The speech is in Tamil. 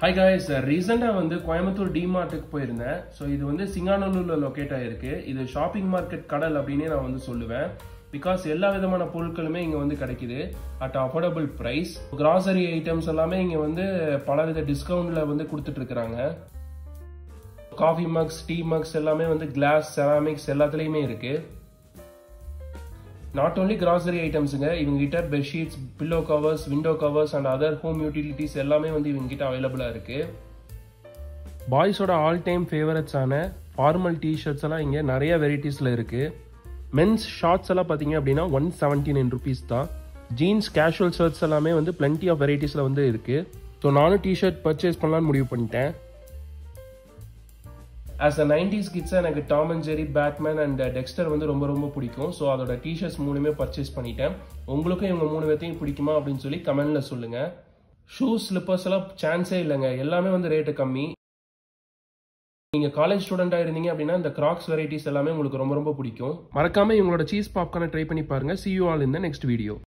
ஹாய் காய்ஸ் ரீசெண்டாக வந்து கோயம்புத்தூர் டிமார்ட்டுக்கு போயிருந்தேன் ஸோ இது வந்து சிங்கானல்லூரில் லொக்கேட் ஆகிருக்கு இது ஷாப்பிங் மார்க்கெட் கடல் அப்படின்னே நான் வந்து சொல்லுவேன் பிகாஸ் எல்லா விதமான பொருட்களுமே இங்கே வந்து கிடைக்குது at affordable price grocery items எல்லாமே இங்கே வந்து பலவித டிஸ்கவுண்டில் வந்து கொடுத்துட்ருக்குறாங்க காஃபி மக்ஸ் டீ மக்ஸ் எல்லாமே வந்து கிளாஸ் செராமிக்ஸ் எல்லாத்துலேயுமே இருக்குது நாட் ஓன்லி கிராசரி ஐட்டம்ஸுங்க இவங்க கிட்ட bedsheets pillow covers window covers and other home utilities எல்லாமே வந்து இவங்க கிட்ட அவைலபிளாக இருக்கு பாய்ஸோட ஆல் டைம் ஃபேவரட்ஸான ஃபார்மல் டிஷர்ட்ஸ் எல்லாம் இங்கே நிறைய வெரைட்டிஸில் இருக்கு மென்ஸ் ஷார்ட்ஸ் எல்லாம் பார்த்தீங்க அப்படின்னா ஒன் செவன்டி நைன் ருபீஸ் தான் ஜீன்ஸ் கேஷுவல் ஷர்ட்ஸ் எல்லாமே வந்து பிளென்டி ஆஃப் வெரைட்டிஸில் வந்து இருக்கு ஸோ நானும் டிஷர்ட் பர்ச்சேஸ் பண்ணலான்னு முடிவு பண்ணிட்டேன் ஆஸ் அ நைன்டிஸ் கிட்ஸ் எனக்கு Tom and Jerry Batman and Dexter வந்து ரொம்ப ரொம்ப பிடிக்கும் ஸோ அதோட டிஷர்ட்ஸ் மூணுமே பர்ச்சேஸ் பண்ணிட்டேன் உங்களுக்கும் இவங்க மூணு பேர்த்தையும் பிடிக்குமா அப்படின்னு சொல்லி கமெண்ட்ல சொல்லுங்க ஷூஸ் ஸ்லிப்பர்ஸ் எல்லாம் சான்ஸே இல்லைங்க எல்லாமே வந்து ரேட்டு கம்மி நீங்க காலேஜ் ஸ்டூடெண்டா இருந்தீங்க அப்படின்னா இந்த கிராக்ஸ் வெரைட்டிஸ் எல்லாமே உங்களுக்கு ரொம்ப ரொம்ப பிடிக்கும் மறக்காம இவங்களோட சீஸ் பாப்கார்னை ட்ரை பண்ணி பாருங்க சி யூ ஆல் இந்த நெக்ஸ்ட் வீடியோ